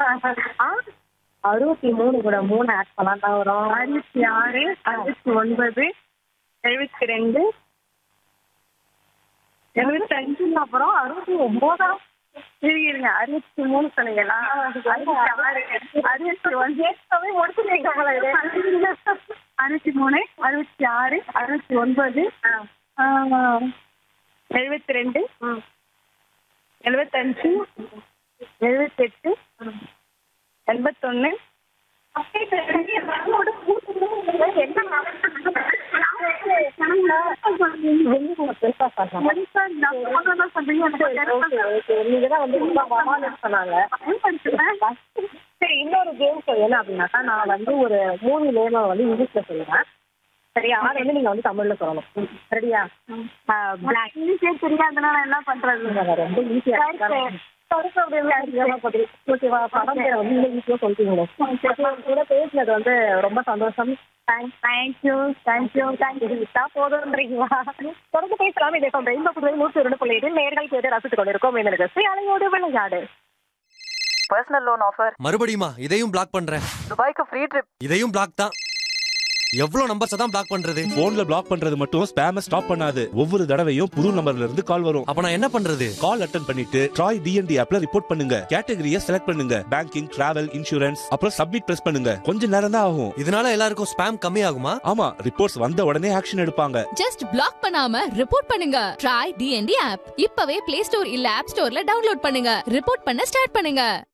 ஆ, அறுபத்தி மூணு கூட மூணு ஆட் பண்ணா வரும் அறுபத்தி ஆறு அறுபத்தி ஒன்பது எழுபத்தி ரெண்டு எழுபத்தி அஞ்சு அப்புறம் அறுபத்தி ஒன்பதா இருங்க இருங்க அறுபத்தி மூணு சொன்னீங்களா அறுபத்தி ஆறு அறுபத்தி ஒன்று அறுபத்தி மூணு அறுபத்தி ஆறு அறுபத்தி ஒன்பது எழுபத்தி ரெண்டு எழுபத்தஞ்சு எழுபத்தெட்டு எண்பத்தொன்னு பெருசா நீங்க தான் வந்து ரொம்ப மகான்னு சொன்னாங்க சரி இன்னொரு கேம் என்ன அப்படின்னாக்கா நான் வந்து ஒரு மூணு நேம வந்து இங்கிலீஷ்ல சொல்லுவேன் சரியா அதை வந்து நீங்க வந்து தமிழ்ல சொல்லணும் ரெடியா பிளாக் தெரியாதுன்னா நான் என்ன பண்றது ரொம்ப ஈஸியா ஓகேவா படம் பேரை வந்து இன்னும் ஈஸியா சொல்லிட்டீங்களே உங்க கூட பேசுனது வந்து ரொம்ப சந்தோஷம் தேங்க்ஸ் தேங்க்யூ தேங்க்யூ தேங்க்யூ விட்டா போதுன்றீங்களா தொடர்ந்து பேசலாம் இதை கொண்ட இந்த புதுவை நூற்றி இரண்டு புள்ளி எட்டு நேர்கள் கேட்டு ரசித்துக் கொண்டிருக்கோம் எனக்கு அலையோடு விளையாடு பர்சனல் லோன் ஆஃபர் மறுபடியுமா இதையும் பிளாக் பண்றேன் துபாய்க்கு ஃப்ரீ ட்ரிப் இதையும் பிளாக் தான் எவ்வளவு நம்பர்ஸ் தான் பிளாக் பண்றது போன்ல பிளாக் பண்றது மட்டும் ஸ்பேம ஸ்டாப் பண்ணாது ஒவ்வொரு தடவையும் புது நம்பர்ல இருந்து கால் வரும் அப்ப நான் என்ன பண்றது கால் அட்டன் பண்ணிட்டு ட்ராய் டிஎன்டி ஆப்ல ரிப்போர்ட் பண்ணுங்க கேட்டகரியை செலக்ட் பண்ணுங்க பேங்கிங் டிராவல் இன்சூரன்ஸ் அப்புறம் சப்மிட் பிரஸ் பண்ணுங்க கொஞ்ச நேரம் தான் ஆகும் இதனால எல்லாருக்கும் ஸ்பேம் கம்மி ஆகுமா ஆமா ரிப்போர்ட்ஸ் வந்த உடனே ஆக்ஷன் எடுப்பாங்க ஜஸ்ட் பிளாக் பண்ணாம ரிப்போர்ட் பண்ணுங்க ட்ரை டிஎன்டி ஆப் இப்பவே பிளே ஸ்டோர் இல்ல ஆப் ஸ்டோர்ல டவுன்லோட் பண்ணுங்க ரிப்போர்ட் பண்ண ஸ்டார்ட் பண்ணுங்க